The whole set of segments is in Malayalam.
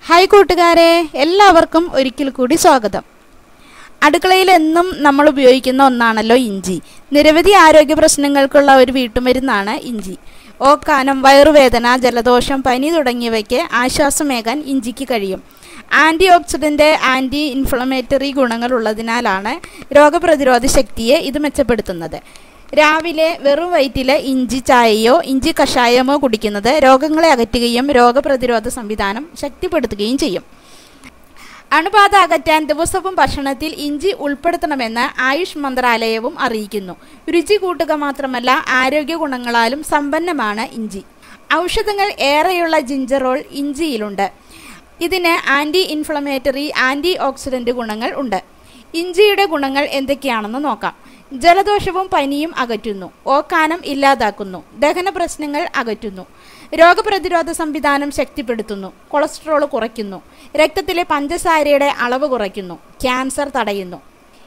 ഹായ് കൂട്ടുകാരെ എല്ലാവർക്കും ഒരിക്കൽ കൂടി സ്വാഗതം അടുക്കളയിൽ എന്നും നമ്മൾ ഉപയോഗിക്കുന്ന ഒന്നാണല്ലോ ഇഞ്ചി നിരവധി ആരോഗ്യ പ്രശ്നങ്ങൾക്കുള്ള ഒരു വീട്ടുമരുന്നാണ് ഇഞ്ചി ഓക്കാനം വയറുവേദന ജലദോഷം പനി തുടങ്ങിയവയ്ക്ക് ആശ്വാസമേകാൻ ഇഞ്ചിക്ക് കഴിയും ആൻറ്റി ഓക്സിഡൻ്റ് ആൻറ്റി ഇൻഫ്ലമേറ്ററി ഗുണങ്ങളുള്ളതിനാലാണ് രോഗപ്രതിരോധ ശക്തിയെ ഇത് മെച്ചപ്പെടുത്തുന്നത് രാവിലെ വെറും വയറ്റിൽ ഇഞ്ചി ചായയോ ഇഞ്ചി കഷായമോ കുടിക്കുന്നത് രോഗങ്ങളെ അകറ്റുകയും രോഗപ്രതിരോധ സംവിധാനം ശക്തിപ്പെടുത്തുകയും ചെയ്യും അണുബാധ അകറ്റാൻ ദിവസവും ഭക്ഷണത്തിൽ ഇഞ്ചി ഉൾപ്പെടുത്തണമെന്ന് ആയുഷ് മന്ത്രാലയവും അറിയിക്കുന്നു രുചി കൂട്ടുക മാത്രമല്ല ആരോഗ്യ ഗുണങ്ങളാലും സമ്പന്നമാണ് ഇഞ്ചി ഔഷധങ്ങൾ ഏറെയുള്ള ജിഞ്ചറോൾ ഇഞ്ചിയിലുണ്ട് ഇതിന് ആൻറ്റി ഇൻഫ്ലമേറ്ററി ആൻറ്റി ഓക്സിഡൻ്റ് ഗുണങ്ങൾ ഉണ്ട് ഇഞ്ചിയുടെ ഗുണങ്ങൾ എന്തൊക്കെയാണെന്ന് നോക്കാം ജലദോഷവും പനിയും അകറ്റുന്നു ഓക്കാനം ഇല്ലാതാക്കുന്നു ദഹന പ്രശ്നങ്ങൾ അകറ്റുന്നു രോഗപ്രതിരോധ സംവിധാനം ശക്തിപ്പെടുത്തുന്നു കൊളസ്ട്രോൾ കുറയ്ക്കുന്നു രക്തത്തിലെ പഞ്ചസാരയുടെ അളവ് കുറയ്ക്കുന്നു ക്യാൻസർ തടയുന്നു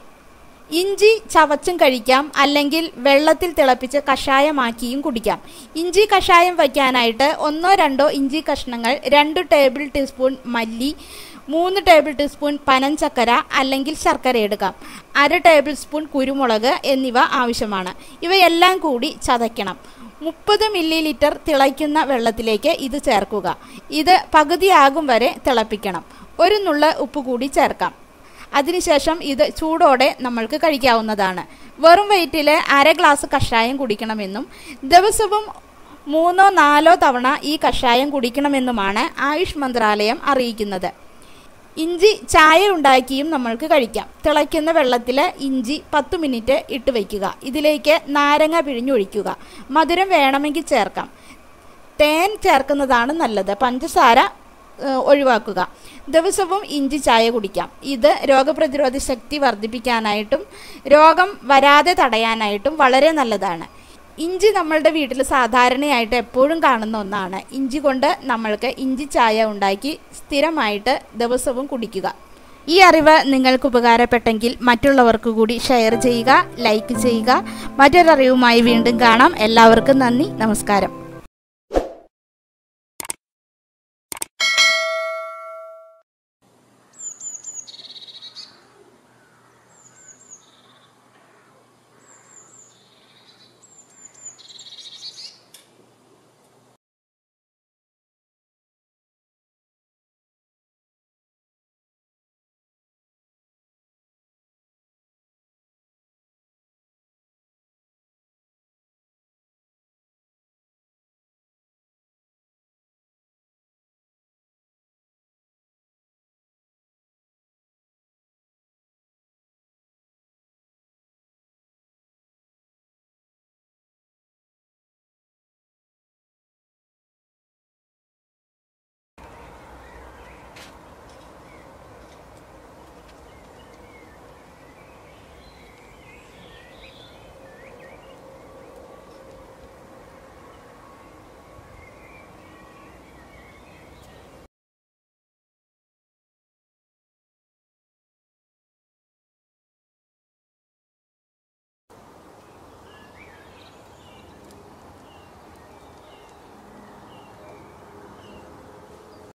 ഇഞ്ചി ചവച്ചും കഴിക്കാം അല്ലെങ്കിൽ വെള്ളത്തിൽ തിളപ്പിച്ച് കഷായമാക്കിയും കുടിക്കാം ഇഞ്ചി കഷായം വയ്ക്കാനായിട്ട് ഒന്നോ രണ്ടോ ഇഞ്ചി കഷ്ണങ്ങൾ രണ്ട് ടേബിൾ ടീസ്പൂൺ മല്ലി മൂന്ന് ടേബിൾ ടീസ്പൂൺ പനഞ്ചക്കര അല്ലെങ്കിൽ ശർക്കര എടുക്കാം അര ടേബിൾ സ്പൂൺ കുരുമുളക് എന്നിവ ആവശ്യമാണ് ഇവയെല്ലാം കൂടി ചതയ്ക്കണം മുപ്പത് മില്ലി ലിറ്റർ തിളയ്ക്കുന്ന വെള്ളത്തിലേക്ക് ഇത് ചേർക്കുക ഇത് പകുതിയാകും വരെ തിളപ്പിക്കണം ഒരു നുള്ള ഉപ്പ് കൂടി ചേർക്കാം അതിനുശേഷം ഇത് ചൂടോടെ നമ്മൾക്ക് കഴിക്കാവുന്നതാണ് വെറും വയറ്റിൽ അര ഗ്ലാസ് കഷായം കുടിക്കണമെന്നും ദിവസവും മൂന്നോ നാലോ തവണ ഈ കഷായം കുടിക്കണമെന്നുമാണ് ആയുഷ് മന്ത്രാലയം അറിയിക്കുന്നത് ഇഞ്ചി ചായ ഉണ്ടാക്കിയും നമ്മൾക്ക് കഴിക്കാം തിളയ്ക്കുന്ന വെള്ളത്തിൽ ഇഞ്ചി പത്ത് മിനിറ്റ് ഇട്ട് വയ്ക്കുക ഇതിലേക്ക് നാരങ്ങ പിഴിഞ്ഞൊഴിക്കുക മധുരം വേണമെങ്കിൽ ചേർക്കാം തേൻ ചേർക്കുന്നതാണ് നല്ലത് പഞ്ചസാര ഏഹ്, ഒഴിവാക്കുക ദിവസവും ഇഞ്ചി ചായ കുടിക്കാം ഇത് രോഗപ്രതിരോധ ശക്തി വർദ്ധിപ്പിക്കാനായിട്ടും രോഗം വരാതെ തടയാനായിട്ടും വളരെ നല്ലതാണ് ഇഞ്ചി നമ്മളുടെ വീട്ടിൽ സാധാരണയായിട്ട് എപ്പോഴും കാണുന്ന ഒന്നാണ് ഇഞ്ചി കൊണ്ട് നമ്മൾക്ക് ഇഞ്ചി ചായ ഉണ്ടാക്കി സ്ഥിരമായിട്ട് ദിവസവും കുടിക്കുക ഈ അറിവ് നിങ്ങൾക്ക് ഉപകാരപ്പെട്ടെങ്കിൽ മറ്റുള്ളവർക്ക് കൂടി ഷെയർ ചെയ്യുക ലൈക്ക് ചെയ്യുക മറ്റൊരറിവുമായി വീണ്ടും കാണാം എല്ലാവർക്കും നന്ദി നമസ്കാരം